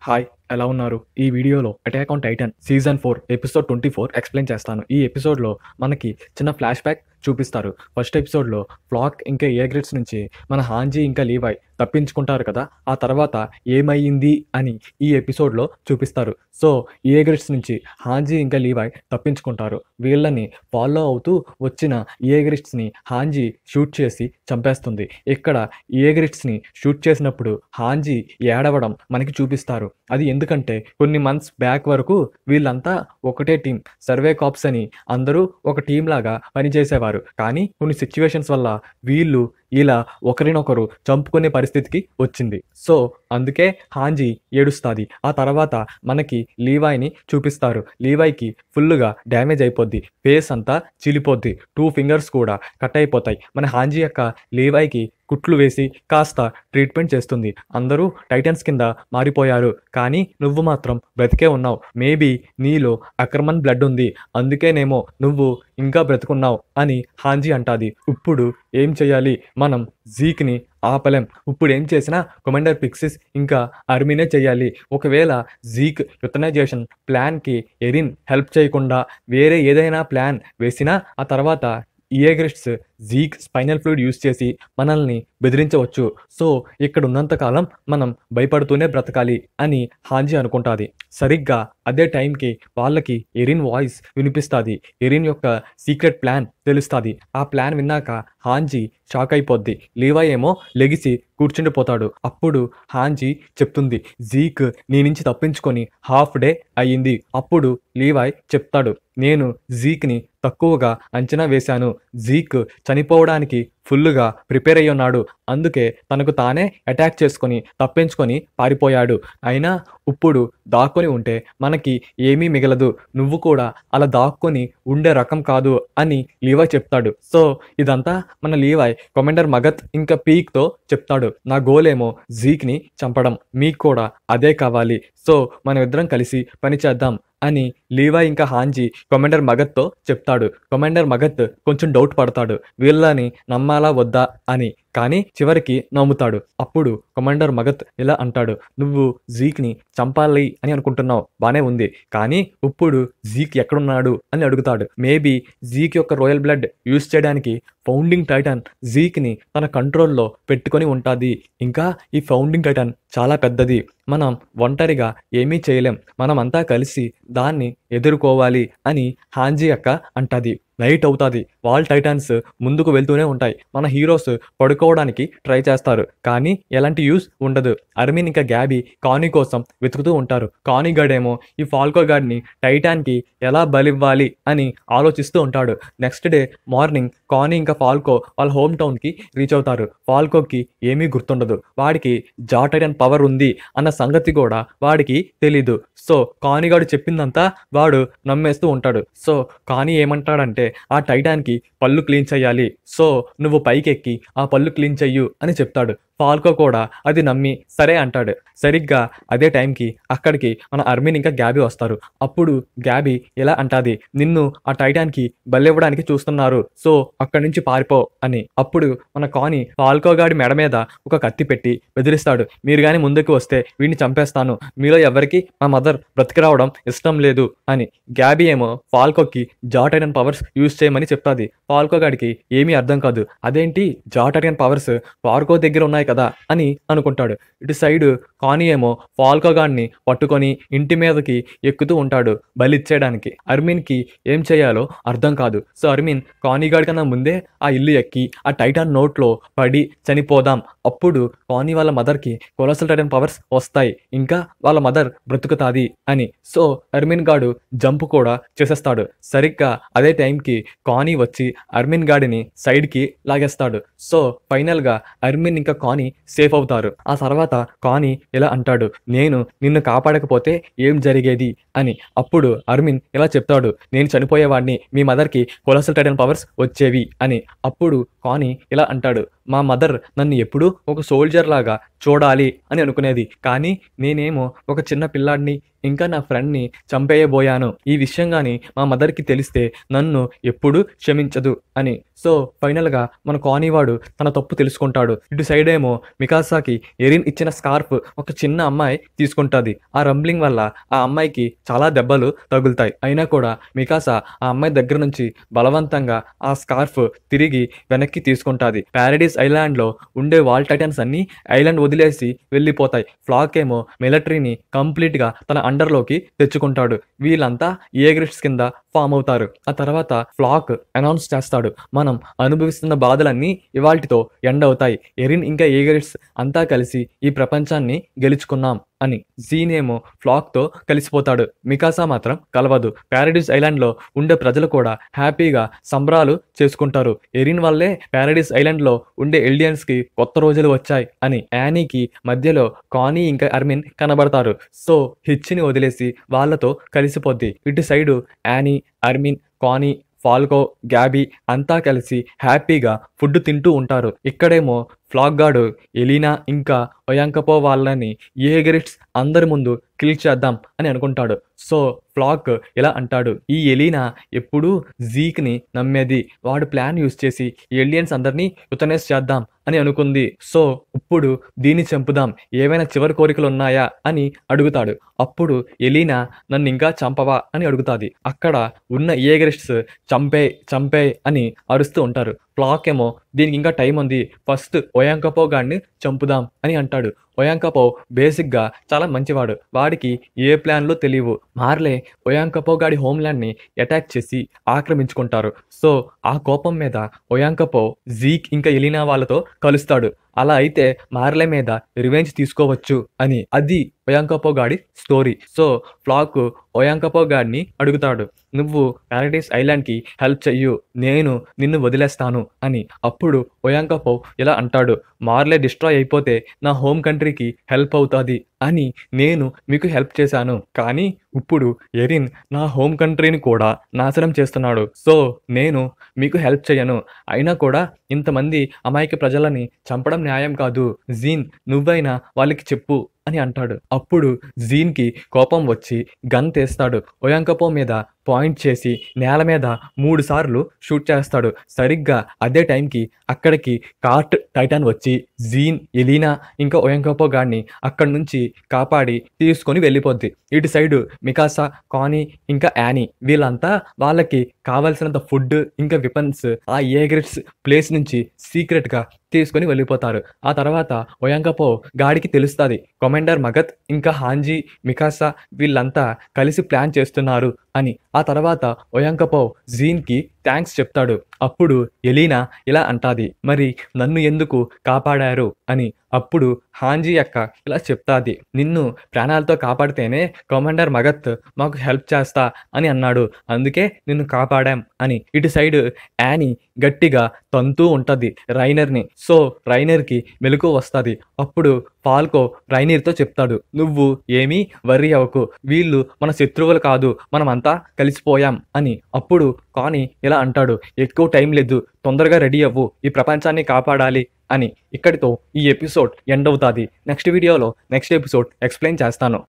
hi ఎలా ఉన్నారు ఈ వీడియోలో attack on titan season four episode twenty four explain చేస్తాను ఈ ఎపిసోడ్లో మనకి చిన్న ఫ్లాష్ బ్యాక్ చూపిస్తారు ఫస్ట్ ఎపిసోడ్లో ఫ్లాక్ ఇంకా ఏగ్రిడ్స్ నుంచి మన హాంజీ ఇంకా లీవాయ్ తప్పించుకుంటారు కదా ఆ తర్వాత ఏమైంది అని ఈ ఎపిసోడ్లో చూపిస్తారు సో ఏగ్రిడ్స్ నుంచి హాంజీ ఇంకా లీవాయ్ తప్పించుకుంటారు వీళ్ళని ఫాలో అవుతూ వచ్చిన ఏగ్రిడ్స్ని హాంజీ షూట్ చేసి చంపేస్తుంది ఇక్కడ ఏగ్రిడ్స్ని షూట్ చేసినప్పుడు హాంజీ ఏడవడం మనకి చూపిస్తారు అది ఎందుకంటే కొన్ని మంత్స్ బ్యాక్ వరకు వీళ్ళంతా ఒకటే టీం సర్వే కాప్స్ అని అందరూ ఒక టీం లాగా పనిచేసేవారు కానీ కొన్ని సిచ్యువేషన్స్ వల్ల వీళ్ళు ఇలా ఒకరినొకరు చంపుకునే పరిస్థితికి వచ్చింది సో అందుకే హాంజీ ఏడుస్తుంది ఆ తర్వాత మనకి లీవాయ్ని చూపిస్తారు లీవాయ్కి ఫుల్గా డ్యామేజ్ అయిపోద్ది ఫేస్ అంతా చిలిపోద్ది టూ ఫింగర్స్ కూడా కట్ అయిపోతాయి మన హాంజీ యొక్క లీవాయ్కి కుట్లు వేసి కాస్త ట్రీట్మెంట్ చేస్తుంది అందరూ టైటన్స్ కింద మారిపోయారు కానీ నువ్వు మాత్రం బ్రతికే ఉన్నావు మేబీ నీలో అక్రమన్ బ్లడ్ ఉంది అందుకేనేమో నువ్వు ఇంకా బ్రతుకున్నావు అని హాంజీ అంటాది ఇప్పుడు ఏం చేయాలి మనం జీక్ని ఆపలేం ఇప్పుడు ఏం చేసినా కమాండర్ పిక్సిస్ ఇంకా ఆర్మీనే చేయాలి ఒకవేళ జీక్ యుతనైజేషన్ ప్లాన్కి ఎరిన్ హెల్ప్ చేయకుండా వేరే ఏదైనా ప్లాన్ వేసినా ఆ తర్వాత Yeagerists Zeke spinal fluid use చేసి మనల్ని బెదిరించవచ్చు సో ఇక్కడ ఉన్నంతకాలం మనం భయపడుతూనే బ్రతకాలి అని హాంజీ అనుకుంటాది సరిగ్గా అదే టైంకి వాళ్ళకి ఎరిన్ వాయిస్ వినిపిస్తుంది ఎరిన్ యొక్క సీక్రెట్ ప్లాన్ తెలుస్తుంది ఆ ప్లాన్ విన్నాక హాంజీ షాక్ అయిపోద్ది లీవాయ్ ఏమో లెగిసి కూర్చుండిపోతాడు అప్పుడు హాంజీ చెప్తుంది జీక్ నీ నుంచి తప్పించుకొని హాఫ్ డే అయ్యింది అప్పుడు లీవాయ్ చెప్తాడు నేను జీక్ని తక్కువగా అంచనా వేశాను జీక్ చనిపోవడానికి ఫుల్లుగా ప్రిపేర్ అయ్యి ఉన్నాడు అందుకే తనకు తానే అటాక్ చేసుకొని తప్పించుకొని పారిపోయాడు అయినా ఇప్పుడు దాక్కొని ఉంటే మనకి ఏమీ మిగలదు నువ్వు కూడా అలా దాక్కొని ఉండే రకం కాదు అని లీవాయ్ చెప్తాడు సో ఇదంతా మన లీవాయ్ కమాండర్ మగత్ ఇంకా పీక్తో చెప్తాడు నా గోల్ ఏమో జీక్ని చంపడం మీకు కూడా అదే కావాలి సో మనం ఇద్దరం కలిసి పని చేద్దాం అని లీవా ఇంకా హాంజీ కమాండర్ మగత్తో చెప్తాడు కమాండర్ మగత్ కొంచెం డౌట్ పడతాడు వీళ్ళని నమ్మాలా వద్దా అని కానీ చివరికి నమ్ముతాడు అప్పుడు కమాండర్ మగత్ ఇలా అంటాడు నువ్వు జీక్ని చంపాలి అని అనుకుంటున్నావు బానే ఉంది కానీ ఇప్పుడు జీక్ ఎక్కడున్నాడు అని అడుగుతాడు మేబీ జీక్ యొక్క రోయల్ బ్లడ్ యూస్ చేయడానికి ఫౌండింగ్ టైటన్ జీక్ని తన కంట్రోల్లో పెట్టుకొని ఉంటుంది ఇంకా ఈ ఫౌండింగ్ టైటన్ చాలా పెద్దది మనం ఒంటరిగా ఏమీ చేయలేం మనం అంతా కలిసి దాన్ని ఎదుర్కోవాలి అని హాంజీ అక్క అంటది నైట్ అవుతుంది వాల్ టైటన్స్ ముందుకు వెళ్తూనే ఉంటాయి మన హీరోస్ పడుకోవడానికి ట్రై చేస్తారు కానీ ఎలాంటి యూస్ ఉండదు అర్మిన్ ఇంకా గ్యాబీ కానీ కోసం వెతుకుతూ ఉంటారు కానీ గడేమో ఈ ఫాల్కో గాడిని టైటాన్కి ఎలా బలివ్వాలి అని ఆలోచిస్తూ ఉంటాడు నెక్స్ట్ డే మార్నింగ్ కానీ ఇంకా ఫాల్కో వాళ్ళ హోమ్ టౌన్కి రీచ్ అవుతారు ఫాల్కోకి ఏమీ గుర్తుండదు వాడికి జా టైటన్ పవర్ ఉంది అన్న సంగతి కూడా వాడికి తెలీదు సో కానీగాడు చెప్పిందంతా వాడు నమ్మేస్తూ ఉంటాడు సో కానీ ఏమంటాడంటే ఆ టైటాన్కి పళ్ళు క్లీన్ చేయాలి సో నువ్వు పైకెక్కి ఆ పళ్ళు క్లీన్ చెయ్యు అని చెప్తాడు ఫాల్కో కూడా అది నమ్మి సరే అంటాడు సరిగ్గా అదే టైంకి అక్కడికి మన అర్మిన్ ఇంకా గ్యాబీ వస్తారు అప్పుడు గ్యాబీ ఇలా అంటాది నిన్ను ఆ టైటాన్కి బలివ్వడానికి చూస్తున్నారు సో అక్కడి నుంచి పారిపో అని అప్పుడు మన కాని ఫాల్కో గాడి మెడ మీద ఒక కత్తి పెట్టి బెదిరిస్తాడు మీరు కానీ ముందుకు వస్తే వీడిని చంపేస్తాను మీలో ఎవరికి మా మదర్ బ్రతికి రావడం ఇష్టం లేదు అని గ్యాబీ ఏమో ఫాల్కోకి జాటైడన్ పవర్స్ యూజ్ చేయమని చెప్తాది ఫాల్కో గాడికి ఏమీ అర్థం కాదు అదేంటి జాటైడన్ పవర్స్ ఫాల్కో దగ్గర ఉన్నాయి కదా అని అనుకుంటాడు ఇటు సైడ్ కాని ఏమో ఫాల్కో గాడిని పట్టుకొని ఇంటి మీదకి ఎక్కుతూ ఉంటాడు బలిచ్చేయడానికి అర్మిన్కి ఏం చేయాలో అర్థం కాదు సో అర్మిన్ కానీగాడి కన్నా ముందే ఆ ఇల్లు ఎక్కి ఆ టైటాన్ నోట్లో పడి చనిపోదాం అప్పుడు కానీ వాళ్ళ మదర్కి కొలసల్ టైటన్ పవర్స్ వస్తాయి ఇంకా వాళ్ళ మదర్ బ్రతుకుతాది అని సో అర్మిన్ గాడు జంప్ కూడా చేసేస్తాడు సరిగ్గా అదే టైంకి కానీ వచ్చి అర్మిన్ గాడిని సైడ్కి లాగేస్తాడు సో ఫైనల్గా అర్మిన్ ఇంకా కానీ సేఫ్ అవుతారు ఆ తర్వాత కానీ ఇలా అంటాడు నేను నిన్ను కాపాడకపోతే ఏం జరిగేది అని అప్పుడు అర్మిన్ ఇలా చెప్తాడు నేను చనిపోయేవాడిని మీ మదర్కి కొలసల్ టైటన్ పవర్స్ వచ్చేవి అని అప్పుడు కానీ ఇలా అంటాడు మా మదర్ నన్ను ఎప్పుడూ ఒక సోల్జర్ లాగా చూడాలి అని అనుకునేది కానీ నేనేమో ఒక చిన్న పిల్లాడిని ఇంకా నా ఫ్రెండ్ని చంపేయబోయాను ఈ విషయం కానీ మా మదర్కి తెలిస్తే నన్ను ఎప్పుడూ క్షమించదు అని సో ఫైనల్గా మన కానీవాడు తన తప్పు తెలుసుకుంటాడు ఇటు సైడ్ ఏమో మికాసాకి ఎరిన్ ఇచ్చిన స్కార్ఫ్ ఒక చిన్న అమ్మాయి తీసుకుంటుంది ఆ రంబ్లింగ్ వల్ల ఆ అమ్మాయికి చాలా దెబ్బలు తగులుతాయి అయినా కూడా మికాసా ఆ అమ్మాయి దగ్గర నుంచి బలవంతంగా ఆ స్కార్ఫ్ తిరిగి వెనక్కి తీసుకుంటుంది ప్యారడైస్ ఐలాండ్లో ఉండే వాల్ టైటన్స్ అన్ని ఐలాండ్ వదిలేసి వెళ్ళిపోతాయి ఫ్లాక్ ఏమో మిలిటరీని కంప్లీట్గా తన అండర్లోకి తెచ్చుకుంటాడు వీళ్ళంతా ఏగ్రిట్స్ కింద ఫామ్ అవుతారు ఆ తర్వాత ఫ్లాక్ అనౌన్స్ చేస్తాడు మనం అనుభవిస్తున్న బాధలన్నీ ఇవాల్టితో ఎండ్ అవుతాయి ఎరిన్ ఇంకా ఏగరిట్స్ అంతా కలిసి ఈ ప్రపంచాన్ని గెలుచుకున్నాం అని జీనేమో ఫ్లాక్తో కలిసిపోతాడు మికాసా మాత్రం కలవదు ప్యారడైస్ ఐలాండ్లో ఉండే ప్రజలు కూడా హ్యాపీగా సంబరాలు చేసుకుంటారు ఎరిన్ వల్లే ప్యారడైస్ ఐలాండ్లో ఉండే ఎల్డియన్స్కి కొత్త రోజులు వచ్చాయి అని యానీకి మధ్యలో కానీ ఇంకా అర్మిన్ కనబడతారు సో హిచ్చిని వదిలేసి వాళ్ళతో కలిసిపోద్ది ఇటు సైడు యానీ అర్మిన్ కానీ ఫాల్కో గ్యాబీ అంతా కలిసి హ్యాపీగా ఫుడ్ తింటూ ఉంటారు ఇక్కడేమో ఫ్లాక్ గాడు ఎలీనా ఇంకా ఒయాంకపో వాళ్ళని ఏగరిట్స్ అందరి ముందు కిల్ చేద్దాం అని అనుకుంటాడు సో ఫ్లాక్ ఇలా అంటాడు ఈ ఎలీనా ఎప్పుడూ జీక్ని నమ్మేది వాడు ప్లాన్ యూస్ చేసి ఎలియన్స్ అందరినీ యుతనేస్ చేద్దాం అని అనుకుంది సో ఇప్పుడు దీన్ని చంపుదాం ఏవైనా చివరి కోరికలు ఉన్నాయా అని అడుగుతాడు అప్పుడు ఎలీనా నన్ను ఇంకా చంపవా అని అడుగుతాది అక్కడ ఉన్న ఏగరిస్ట్స్ చంపే చంపే అని అరుస్తూ ఉంటారు ఫ్లాక్ ఏమో దీనికి ఇంకా టైం ఉంది ఫస్ట్ ఒయాంకపో గాడిని చంపుదాం అని అంటాడు ఒయాంకపో బేసిక్గా చాలా మంచివాడు వాడికి ఏ ప్లాన్లు తెలియవు మార్లే ఒయాంకపో గాడి హోమ్ల్యాండ్ని అటాక్ చేసి ఆక్రమించుకుంటారు సో ఆ కోపం మీద ఒయాంకపో జీక్ ఇంకా ఎలినా వాళ్ళతో కలుస్తాడు అలా అయితే మార్లే మీద రివెంజ్ తీసుకోవచ్చు అని అది ఒయాంకపో గాడి స్టోరీ సో ఫ్లాక్ ఒయాంకపో గాడిని అడుగుతాడు నువ్వు ప్యారడైస్ ఐలాండ్కి హెల్ప్ చెయ్యు నేను నిన్ను వదిలేస్తాను అని అప్పుడు ఒయాంకపో ఇలా అంటాడు మార్లే డిస్ట్రాయ్ అయిపోతే నా హోమ్ కంట్రీకి హెల్ప్ అవుతుంది అని నేను మీకు హెల్ప్ చేశాను కానీ ఇప్పుడు ఎరిన్ నా హోమ్ కంట్రీని కూడా నాశనం చేస్తున్నాడు సో నేను మీకు హెల్ప్ చేయను అయినా కూడా ఇంతమంది అమాయక ప్రజలని చంపడం న్యాయం కాదు జీన్ నువ్వైనా వాళ్ళకి చెప్పు అని అంటాడు అప్పుడు జీన్కి కోపం వచ్చి గన్ తీస్తాడు ఒయాంకపో మీద పాయింట్ చేసి నేల మీద మూడు సార్లు షూట్ చేస్తాడు సరిగ్గా అదే టైంకి అక్కడికి కార్ట్ టైటాన్ వచ్చి జీన్ ఎలీనా ఇంకా ఒయంకపో గాడిని అక్కడి నుంచి కాపాడి తీసుకొని వెళ్ళిపోద్ది ఇటు సైడు మికాసా కానీ ఇంకా యానీ వీళ్ళంతా వాళ్ళకి కావలసినంత ఫుడ్ ఇంకా విపన్స్ ఆ ఏగ్రిట్స్ ప్లేస్ నుంచి సీక్రెట్గా తీసుకొని వెళ్ళిపోతారు ఆ తర్వాత ఒయాంకపో గాడికి తెలుస్తుంది కమాండర్ మగత్ ఇంకా హాంజీ మికాసా వీళ్ళంతా కలిసి ప్లాన్ చేస్తున్నారు అని ఆ తర్వాత ఒయాంకపో జీన్కి థ్యాంక్స్ చెప్తాడు అప్పుడు ఎలీనా ఇలా అంటాది మరి నన్ను ఎందుకు కాపాడారు అని అప్పుడు హాంజీ అక్క ఇలా చెప్తాది నిన్ను ప్రాణాలతో కాపాడితేనే కమాండర్ మగత్ మాకు హెల్ప్ చేస్తా అని అన్నాడు అందుకే నిన్ను కాపాడాం అని ఇటు సైడ్ యానీ గట్టిగా తంతూ ఉంటుంది రైనర్ని సో రైనర్కి మెలకు వస్తుంది అప్పుడు ఫాల్కో రైనర్తో చెప్తాడు నువ్వు ఏమీ వర్రీ అవ్వకు వీళ్ళు మన శత్రువులు కాదు మనమంతా కలిసిపోయాం అని అప్పుడు కానీ ఇలా అంటాడు ఎక్కువ టైం లేదు తొందరగా రెడీ అవ్వు ఈ ప్రపంచాన్ని కాపాడాలి అని ఇక్కడితో ఈ ఎపిసోడ్ ఎండ్ అవుతుంది నెక్స్ట్ వీడియోలో నెక్స్ట్ ఎపిసోడ్ ఎక్స్ప్లెయిన్ చేస్తాను